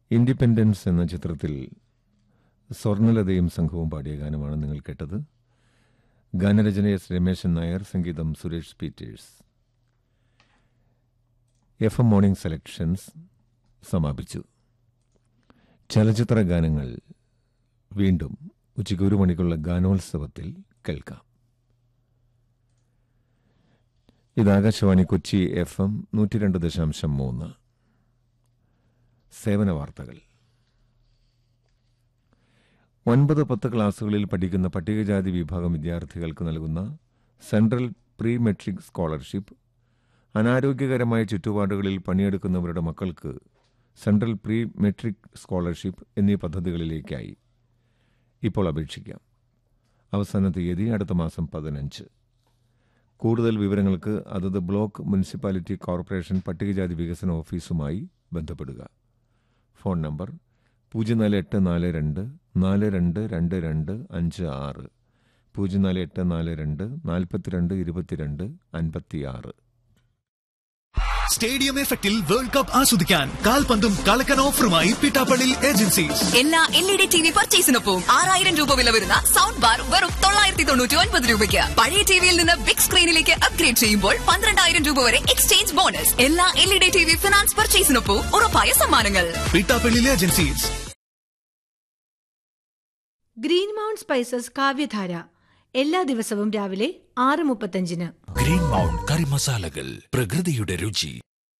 independence എന്ന ചിത്രത്തിൽ സ്വർണലതയും സംഘവും പാടിയ ഗാനമാണ് നിങ്ങൾ കേട്ടത് ഗാനരചന എസ് രമേശൻ നായർ സംഗീതം Suresh Peters F M morning selections സമാപിച്ചു ചലച്ചിത്ര ഗാനങ്ങൾ വീണ്ടും ഉച്ചയ്ക്ക് ഒരു മണിക്കുള്ള ഗാനോത്സവത്തിൽ കേൾക്കാം ഇത് ആകാശവാണി കൊച്ചി എഫ് എം നൂറ്റി രണ്ട് ദശാംശം മൂന്ന് സേവന വാർത്തകൾ ഒൻപത് പത്ത് ക്ലാസുകളിൽ പഠിക്കുന്ന പട്ടികജാതി വിഭാഗം വിദ്യാർത്ഥികൾക്ക് നൽകുന്ന സെൻട്രൽ പ്രീ മെട്രിക് സ്കോളർഷിപ്പ് അനാരോഗ്യകരമായ ചുറ്റുപാടുകളിൽ പണിയെടുക്കുന്നവരുടെ മക്കൾക്ക് സെൻട്രൽ പ്രീ മെട്രിക് സ്കോളർഷിപ്പ് എന്നീ പദ്ധതികളിലേക്കായി ഇപ്പോൾ അപേക്ഷിക്കാം അവസാന തീയതി അടുത്ത മാസം പതിനഞ്ച് കൂടുതൽ വിവരങ്ങൾക്ക് അതത് ബ്ലോക്ക് മുനിസിപ്പാലിറ്റി കോർപ്പറേഷൻ പട്ടികജാതി വികസന ഓഫീസുമായി ബന്ധപ്പെടുക ഫോൺ നമ്പർ പൂജ്യം നാല് എട്ട് നാല് രണ്ട് നാല് രണ്ട് രണ്ട് രണ്ട് അഞ്ച് ആറ് പൂജ്യം നാല് എട്ട് നാല് രണ്ട് നാൽപ്പത്തിരണ്ട് ഇരുപത്തിരണ്ട് അൻപത്തിയാറ് സ്റ്റേഡിയം എഫക്റ്റിൽ വേൾഡ് കപ്പ് ആസ്വദിക്കാൻ കാൽപന്തും കളക്കൻ ഓഫറുമായി പിട്ടാപ്പള്ളി ഏജൻസീസ് എല്ലാ L E D T V പർച്ചേസിനൊപ്പം ആറായിരം രൂപ വില വരുന്ന സൗണ്ട് ബാർ വെറും തൊള്ളായിരത്തി തൊണ്ണൂറ്റി ഒൻപത് രൂപയ്ക്ക് പഴയ ടിവിയിൽ നിന്ന് ബിഗ് സ്ക്രീനിലേക്ക് അപ്ഗ്രേഡ് ചെയ്യുമ്പോൾ പന്ത്രണ്ടായിരം രൂപ വരെ എക്സ്ചേഞ്ച് ബോണസ് എല്ലാ L E D T V finance പർച്ചേസിനൊപ്പം ഉറപ്പായ സമ്മാനങ്ങൾ Pittappally agencies green mount spices Kavyadhara എല്ലാ ദിവസവും രാവിലെ ആറ് മുപ്പത്തഞ്ചിന് ഗ്രീൻ മൗണ്ട് കറി മസാലകൾ പ്രകൃതിയുടെ രുചി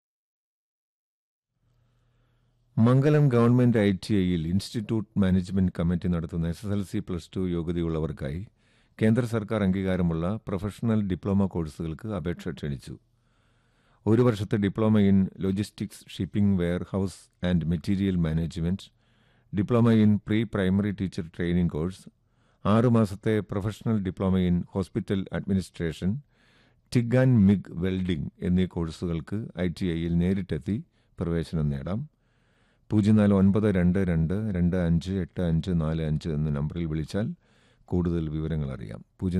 മംഗലം ഗവൺമെന്റ് ഐ ടി ഐയിൽ ഇൻസ്റ്റിറ്റ്യൂട്ട് മാനേജ്മെന്റ് കമ്മിറ്റി നടത്തുന്ന S S L C plus two യോഗ്യതയുള്ളവർക്കായി കേന്ദ്ര സർക്കാർ അംഗീകാരമുള്ള പ്രൊഫഷണൽ ഡിപ്ലോമ കോഴ്സുകൾക്ക് അപേക്ഷ ക്ഷണിച്ചു ഒരു വർഷത്തെ diploma in logistics shipping warehouse and material management diploma in pre primary teacher training course ആറുമാസത്തെ professional diploma in hospital administration TIG and MIG welding എന്നീ കോഴ്സുകൾക്ക് ഐ ടി ഐയിൽ നേരിട്ടെത്തി പ്രവേശനം നേടാം പൂജ്യം നാല് ഒൻപത് രണ്ട് രണ്ട് രണ്ട് അഞ്ച് എട്ട് അഞ്ച് നാല് അഞ്ച് എന്ന നമ്പറിൽ വിളിച്ചാൽ കൂടുതൽ വിവരങ്ങൾ അറിയാം പൂജ്യം